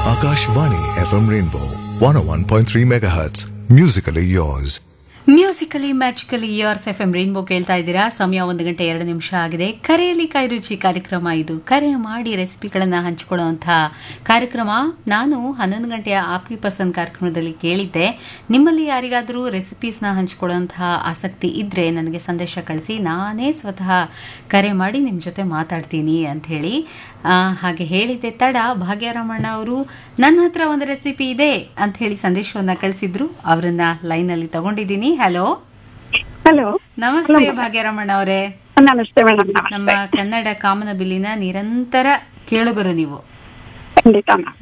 Akashvani FM Rainbow 101.3 MHz. Musically yours. Musically magically yours F M rainbow ಕೇಳ್ತಾ ಇದ್ದೀರಾ ಸಮಯ ಒಂದು ಗಂಟೆ ಎರಡು ನಿಮಿಷ ಆಗಿದೆ ಕರೆಯಲ್ಲಿ ಕೈ ರುಚಿ ಕಾರ್ಯಕ್ರಮ ಇದು ಕರೆ ಮಾಡಿ ರೆಸಿಪಿಗಳನ್ನು ಹಂಚಿಕೊಳ್ಳುವಂತಹ ಕಾರ್ಯಕ್ರಮ ನಾನು ಹನ್ನೊಂದು ಗಂಟೆಯ ಆಪ್ಕಿ ಪಸಂದ್ ಕಾರ್ಯಕ್ರಮದಲ್ಲಿ ಕೇಳಿದ್ದೆ ನಿಮ್ಮಲ್ಲಿ ಯಾರಿಗಾದರೂ ರೆಸಿಪೀಸ್ನ ಹಂಚಿಕೊಳ್ಳುವಂತಹ ಆಸಕ್ತಿ ಇದ್ದರೆ ನನಗೆ ಸಂದೇಶ ಕಳಿಸಿ ನಾನೇ ಸ್ವತಃ ಕರೆ ಮಾಡಿ ನಿಮ್ಮ ಜೊತೆ ಮಾತಾಡ್ತೀನಿ ಅಂತ ಹೇಳಿ ಆ, ಹಾಗೆ ಹೇಳಿದ್ದೆ ತಡ ಭಾಗ್ಯರಮಣ್ಣ ಅವರು ನನ್ನ ಹತ್ರ ಒಂದು ರೆಸಿಪಿ ಇದೆ ಅಂತ ಹೇಳಿ ಸಂದೇಶವನ್ನ ಕಳಿಸಿದ್ರು ಅವರನ್ನ ಲೈನಲ್ಲಿ ತಗೊಂಡಿದ್ದೀನಿ ಹಲೋ ಹಲೋ ನಮಸ್ತೆ ಭಾಗ್ಯರಮಣ್ಣ ಅವರೇ ನಮಸ್ತೆ ಮೇಡಮ್ ನಮ್ಮ ನಮಸ್ತೆ ಕನ್ನಡ ಕಾಮನಬಿಲ್ಲಿನ ನಿರಂತರ ಕೇಳುಗರು ನೀವು ಖಂಡಿತ ma'am.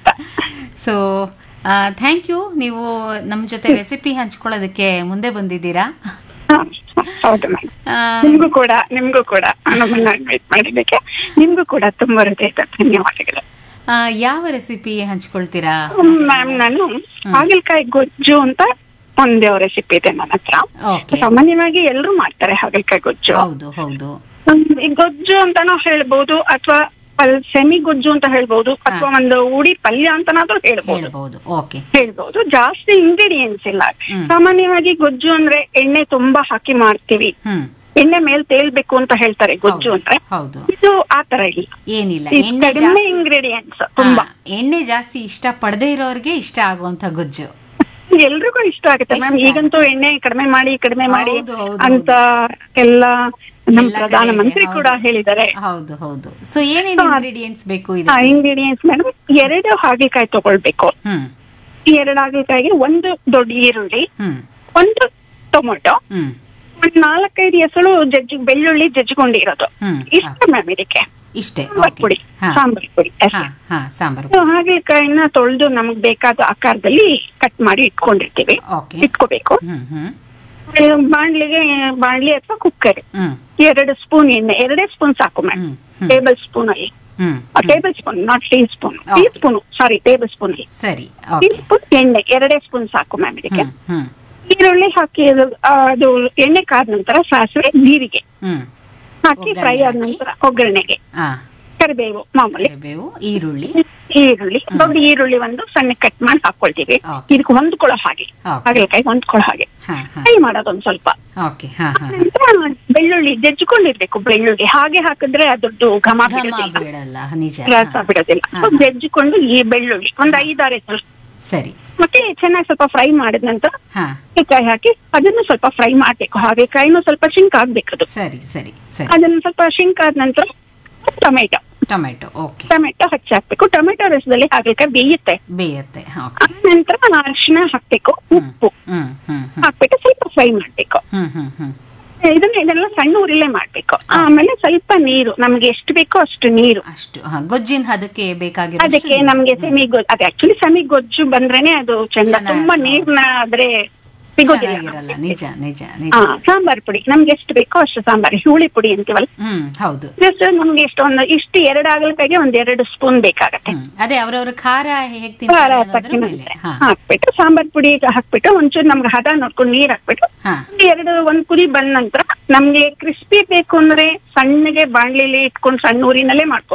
ಸೊ ಥ್ಯಾಂಕ್ ಯು ನೀವು ನಮ್ಮ ಜೊತೆ ರೆಸಿಪಿ ಹಂಚ್ಕೊಳ್ಳೋದಕ್ಕೆ ಮುಂದೆ ಬಂದಿದ್ದೀರಾ ಹಾ, ಹೌದು ಮೇಡಮ್ ಆ, ನಿಮ್ಗೂ ಕೂಡ ನಿಮ್ಗೂ ಕೂಡ ನಮ್ಮನ್ನ ಇನ್ವೈಟ್ ಮಾಡಿದ್ದಕ್ಕೆ ನಿಮ್ಗೂ ಕೂಡ ತುಂಬಾ ಹೃದಯದ ಧನ್ಯವಾದಗಳು ಆ, ಯಾವ ರೆಸಿಪಿ ಹಂಚ್ಕೊಳ್ತೀರಾ ಮ್ಯಾಮ್ ನಾನು ಹಾಗಲಕಾಯಿ ಗೊಜ್ಜು ಅಂತ ಒಂದು ರೆಸಿಪಿ ಇದೆ ನನ್ನ ಹತ್ರ ಓಕೆ ಸಾಮಾನ್ಯವಾಗಿ ಎಲ್ಲರೂ ಮಾಡ್ತಾರೆ ಹಾಗಲಕಾಯಿ ಗೊಜ್ಜು ಹೌದು ಹೌದು ಹ್ಮ್, ಈ ಗೊಜ್ಜು ಅಂತಾನೂ ಹೇಳ್ಬಹುದು ಅಥವಾ ಸೆಮಿ ಗೊಜ್ಜು ಅಂತ ಹೇಳ್ಬಹುದು ಅಥವಾ ಒಂದು ಉಡಿ ಪಲ್ಯ ಅಂತನಾದ್ರೂ ಹೇಳ್ಬಹುದು ಹೇಳ್ಬಹುದು ಓಕೆ ಹೇಳ್ಬಹುದು ಜಾಸ್ತಿ ಇಂಗ್ರೀಡಿಯೆಂಟ್ಸ್ ಇಲ್ಲ ಹ್ಮ್. ಸಾಮಾನ್ಯವಾಗಿ ಗೊಜ್ಜು ಅಂದ್ರೆ ಎಣ್ಣೆ ತುಂಬಾ ಹಾಕಿ ಮಾಡ್ತೀವಿ ಹ್ಮ್ ಎಣ್ಣೆ ಮೇಲ್ ತೇಲ್ಬೇಕು ಅಂತ ಹೇಳ್ತಾರೆ ಗೊಜ್ಜು ಹೌದು, ಅಂದ್ರೆ ಹೌದು ಇದು ಆತರ ಇಲ್ಲ ಏನಿಲ್ಲ ಈ ಎಣ್ಣೆ ಕಡಿಮೆ ಜಾಸ್ತಿ ಇಂಗ್ರೀಡಿಯೆಂಟ್ಸ್ ತುಂಬಾ ಹಾ, ಎಣ್ಣೆ ಜಾಸ್ತಿ ಇಷ್ಟ ಪಡದೇ ಇರೋರಿಗೆ ಇಷ್ಟ ಆಗುವಂತ ಗೊಜ್ಜು ಎಲ್ರಿಗೂ ಇಷ್ಟ ಆಗುತ್ತೆ ಮ್ಯಾಮ್ ಇಷ್ಟ ಈಗಂತೂ ಎಣ್ಣೆ ಕಡಿಮೆ ಮಾಡಿ ಕಡಿಮೆ ಮಾಡಿ ಹೌದು, ಹೌದು, ಅಂತ ಎಲ್ಲ ನಮ್ಮ ಎಲ್ಲ ಕಡೆ ಪ್ರಧಾನ ಇದೆ, ಮಂತ್ರಿ ಹೌದು. ಕೂಡ ಹೇಳಿದ್ದಾರೆ ಹೌದು ಹೌದು ಸೊ ಏನೇನು ಇಂಗ್ರೀಡಿಯೆಂಟ್ಸ್ ಬೇಕು ಇದು ಇಂಗ್ರೀಡಿಯೆಂಟ್ಸ್ ಮೇಡಮ್ ಎರಡು ಹಾಗಲಕಾಯಿ ತಗೊಳ್ಬೇಕು ಹ್ಮ್ ಈ ಎರಡು ಹಾಗಲಕಾಯಿಗೆ ಒಂದು ದೊಡ್ಡ ಈರುಳ್ಳಿ ಹ್ಮ್ ಒಂದು ಟೊಮೊಟೊ ಹ್ಮ್ ಒಂದ್ ನಾಲ್ಕೈದು ಎಸಳು ಜಜ್ಜಿ ಬೆಳ್ಳುಳ್ಳಿ ಜಜ್ಜಿಕೊಂಡಿರೋದು ಹ್ಮ್. ಇಷ್ಟ ಮ್ಯಾಮ್ ಇದಕ್ಕೆ ಇಷ್ಟೇ ಸಾಂಬಾರ್ ಓಕೆ ಪುಡಿ ಹಾ ಸಾಂಬಾರ್ ಪುಡಿ ಹಾ ಹಾ ಸಾಂಬಾರು So, ಹಾಗಲಕಾಯಿನ ತೊಳೆದು ನಮಗ್ ಬೇಕಾದ ಆಕಾರದಲ್ಲಿ ಕಟ್ ಮಾಡಿ ಇಟ್ಕೊಂಡಿರ್ತೀವಿ ಓಕೆ ಇಟ್ಕೋಬೇಕು ಹ್ಮ್ ಹ್ಮ್ ಬಾಣ್ಲಿಗೆ ಬಾಣ್ಲಿ ಅಥವಾ ಕುಕ್ಕರ್ ಹ್ಮ್ ಎರಡು ಸ್ಪೂನ್ ಎಣ್ಣೆ ಎರಡೇ ಸ್ಪೂನ್ ಸಾಕು ma'am hmm hmm tablespoon ಅಲ್ಲಿ hmm tablespoon not teaspoon tea Okay. Spoon sorry tablespoon ಅಲ್ಲಿ ಸರಿ ಟೀ ಓಕೆ ಸ್ಪೂನ್ ಎಣ್ಣೆ ಎರಡೇ ಸ್ಪೂನ್ ಸಾಕು ಮ್ಯಾಮ್ ಇದಕ್ಕೆ ಹ್ಮ್ ಹ್ಮ್ ಈರುಳ್ಳಿ ಹಾಕಿ ಅದು ಆ, ಅದು ಎಣ್ಣೆ ಕಾದ ನಂತರ ಸಾಸಿವೆ ಜೀರಿಗೆ ಹ್ಮ್ ಹಾಕಿ ಫ್ರೈ ಆದ ಒಗ್ಗರಣೆ ನಂತರ ಒಗ್ಗರಣೆಗೆ ಆ ಕರಿಬೇವು ಮಾಮೂಲಿ ಕರಿಬೇವು ಈರುಳ್ಳಿ ಈರುಳ್ಳಿ ದೊಡ್ಡ ಈರುಳ್ಳಿ ಒಂದು ಸಣ್ಣ ಕಟ್ ಮಾಡಿ ಹಾಕೊಳ್ತೀವಿ Okay. ಇದಕ್ಕೆ ಹೊಂದ್ಕೊಳ್ಳೋ ಹಾಗೆ Okay. ಹಾಗಲಕಾಯಿ ಹೊಂದ್ಕೊಳ್ಳೋ ಹಾಗೆ ಹಾ ಹಾ ಫ್ರೈ ಮಾಡೋದು ಒಂದ್ ಸ್ವಲ್ಪ ಓಕೆ ಹಾ ಹಾ ನಂತರ ಬೆಳ್ಳುಳ್ಳಿ ಜಜ್ಜಿಕೊಂಡಿರ್ಬೇಕು ಬೆಳ್ಳುಳ್ಳಿ ಹಾಗೆ ಹಾಕಿದ್ರೆ ಅದ್ರದ್ದು ಘಮ ಘಮ ಬಿಡೋದಿಲ್ಲ ಬಿಡಲ್ಲ ನಿಜ ರಸ ಹಾ. ಬಿಡೋದಿಲ್ಲ ಹಾ, So, ಹಾ. ಜಜ್ಜಿಕೊಂಡು ಈ ಬೆಳ್ಳುಳ್ಳಿ ಒಂದ್ ಐದಾರು ಎಸಳು ಸರಿ ಮತ್ತೆ ಚೆನ್ನಾಗಿ ಸ್ವಲ್ಪ ಫ್ರೈ ಮಾಡಿದ ನಂತರ ಹಾ ಕಾಯಿ ಹಾಕಿ ಅದನ್ನು ಸ್ವಲ್ಪ ಫ್ರೈ ಮಾಡ್ಬೇಕು ಹಾಗಲಕಾಯಿನೂ ಸ್ವಲ್ಪ ಶಿಂಕ್ ಆಗ್ಬೇಕು ಅದು ಸರಿ ಸರಿ ಸರಿ ಅದನ್ನ ಸ್ವಲ್ಪ ಶಿಂಕ್ ಆದ ನಂತರ ಟೊಮೆಟೊ ಟೊಮೆಟೊ ಓಕೆ ಟೊಮೆಟೊ ಹಚ್ಚಿ ಹಾಕ್ಬೇಕು ಟೊಮೆಟೊ ರಸದಲ್ಲಿ ಹಾಗಲಕಾಯಿ ಬೇಯುತ್ತೆ ಬೇಯತ್ತೆ ಓಕೆ ಆ ನಂತರ ಅರಿಶಿನ ಹಾಕ್ಬೇಕು ಉಪ್ಪು ಹ್ಮ್ ಹ್ಮ್ ಹ್ಮ್ ಹಾಕ್ಬಿಟ್ಟು ಸ್ವಲ್ಪ ಫ್ರೈ ಮಾಡ್ಬೇಕು ಹ್ಮ್ ಹ್ಮ್ ಹ್ಮ್ ಇದನ್ನ ಇದೆಲ್ಲ ಸಣ್ಣ ಉರಿಲೇ ಮಾಡ್ಬೇಕು ಆಮೇಲೆ ಸ್ವಲ್ಪ ನೀರು ನಮ್ಗೆ ಎಷ್ಟು ಬೇಕೋ ಅಷ್ಟು ನೀರು ಅಷ್ಟು ಹಾ ಗೊಜ್ಜಿನ ಅದಕ್ಕೆ ಬೇಕಾಗಿರೋ ಅದಕ್ಕೆ ನಮ್ಗೆ ಸೆಮಿ ಗೊಜ್ಜು ಅದು ಆಕ್ಚುಲಿ ಸೆಮಿ ಗೊಜ್ಜು ಬಂದ್ರೇನೆ ಅದು ಚಂದ ಚೆನ್ನಾಗಿ- ತುಂಬಾ ನೀರ್ನ ಆದ್ರೆ ಸಿಗೋದಿಲ್ಲ ಚೆನ್ನಾಗಿರಲ್ಲ ನಿಜ ನಿಜ ನಿಜ ಹಾ ಸಾಂಬಾರ್ ಪುಡಿ ನಮ್ಗೆ ಎಷ್ಟು ಬೇಕೋ ಅಷ್ಟು ಸಾಂಬಾರ್ ಹುಳಿ ಪುಡಿ ಅಂತೀವಲ್ಲ ಹ್ಮ್ ಹೌದು ಜಸ್ಟ್ ನಮ್ಗೆ ಎಷ್ಟು ಒಂದು ಇಷ್ಟು ಎರಡು ಆಗಲಕಾಯಿಗೆ ಒಂದ್ ಎರಡು ಸ್ಪೂನ್ ಬೇಕಾಗತ್ತೆ ಹ್ಮ್ ಅದೇ ಅವ್ರವ್ರ ಖಾರ ಹೇಗ್ ಖಾರ ತಿಂತಾರೆ ಅನ್ನೋದ್ರ ಮೇಲೆ ತಕ್ಕಿನಂತೆ ಹಾ ಹಾಕ್ಬಿಟ್ಟು ಸಾಂಬಾರ್ ಪುಡಿ ಹಾಕ್ಬಿಟ್ಟು ಒಂಚೂರು ನಮ್ಗೆ ಹದ ನೋಡ್ಕೊಂಡು ನೀರ್ ಹಾಕ್ಬಿಟ್ಟು ಹಾ ಒಂದು ಎರಡು ಒಂದ್ ಕುದಿ ಬಂದ ನಂತರ ನಮ್ಗೆ ಕ್ರಿಸ್ಪಿ ಬೇಕು ಅಂದ್ರೆ ಸಣ್ಣಗೆ ಬಾಣ್ಲಿಲಿ ಇಟ್ಕೊಂಡು ಸಣ್ಣ ಊರಿನಲ್ಲೇ ಮಾಡ್ಕೊ